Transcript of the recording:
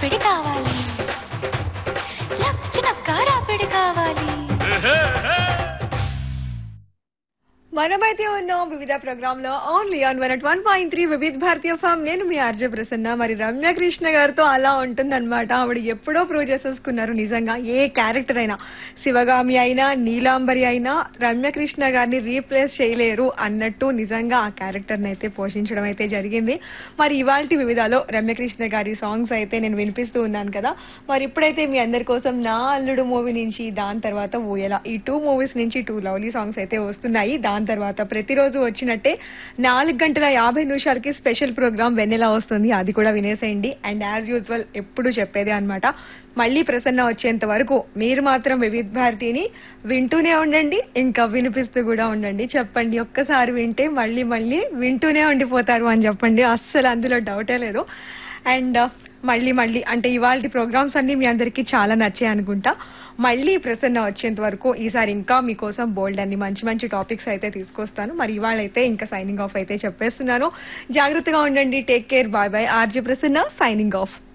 రాపిడి కావాలి లక్షణక్క రాపిడి కావాలి మనమైతే ఉన్నాం వివిధ ప్రోగ్రామ్ లో only on one one point three Vividh Bharati form నేను మీ ఆర్జే ప్రసన్న మరి రమ్య కృష్ణ గారితో అలా ఉంటుందన్నమాట ఆవిడ ఎప్పుడో ప్రూవ్ చేసేసుకున్నారు నిజంగా ఏ క్యారెక్టర్ అయినా శివగామి అయినా నీలాంబరి అయినా రమ్య కృష్ణ గారిని రీప్లేస్ చేయలేరు అన్నట్టు నిజంగా ఆ క్యారెక్టర్ అయితే పోషించడం అయితే జరిగింది మరి ఇవాల్టి వివిధాలో రమ్యకృష్ణ గారి సాంగ్స్ అయితే నేను వినిపిస్తూ ఉన్నాను కదా మరి ఇప్పుడైతే మీ అందరి కోసం నా అల్లుడు మూవీ నుంచి దాని తర్వాత ఊయల ఈ టూ మూవీస్ నుంచి టూ లవ్లీ సాంగ్స్ అయితే వస్తున్నాయి దాని తర్వాత ప్రతిరోజు వచ్చినట్టే నాలుగు గంటల యాభై నిమిషాలకి స్పెషల్ ప్రోగ్రామ్ వెన్నెలా వస్తుంది అది కూడా వినేసేయండి అండ్ యాజ్ యూజువల్ ఎప్పుడు చెప్పేదే అన్నమాట మళ్ళీ ప్రసన్న వచ్చేంత వరకు మీరు మాత్రం వివిధ భారతిని వింటూనే ఉండండి ఇంకా వినిపిస్తూ కూడా ఉండండి చెప్పండి ఒక్కసారి వింటే మళ్ళీ మళ్ళీ వింటూనే ఉండిపోతారు అని చెప్పండి అస్సలు అందులో డౌటే లేదు అండ్ మళ్ళీ మళ్ళీ అంటే ఇవాళ ప్రోగ్రామ్స్ అన్ని మీ అందరికీ చాలా నచ్చాయి అనుకుంటా మళ్ళీ ప్రసన్న వచ్చేంత వరకు ఈసారి ఇంకా మీకోసం బోల్డ్ అన్ని మంచి మంచి టాపిక్స్ అయితే తీసుకొస్తాను మరి ఇవాళ అయితే ఇంకా సైనింగ్ ఆఫ్ అయితే చెప్పేస్తున్నాను జాగ్రత్తగా ఉండండి take care bye bye RJ Prasanna signing of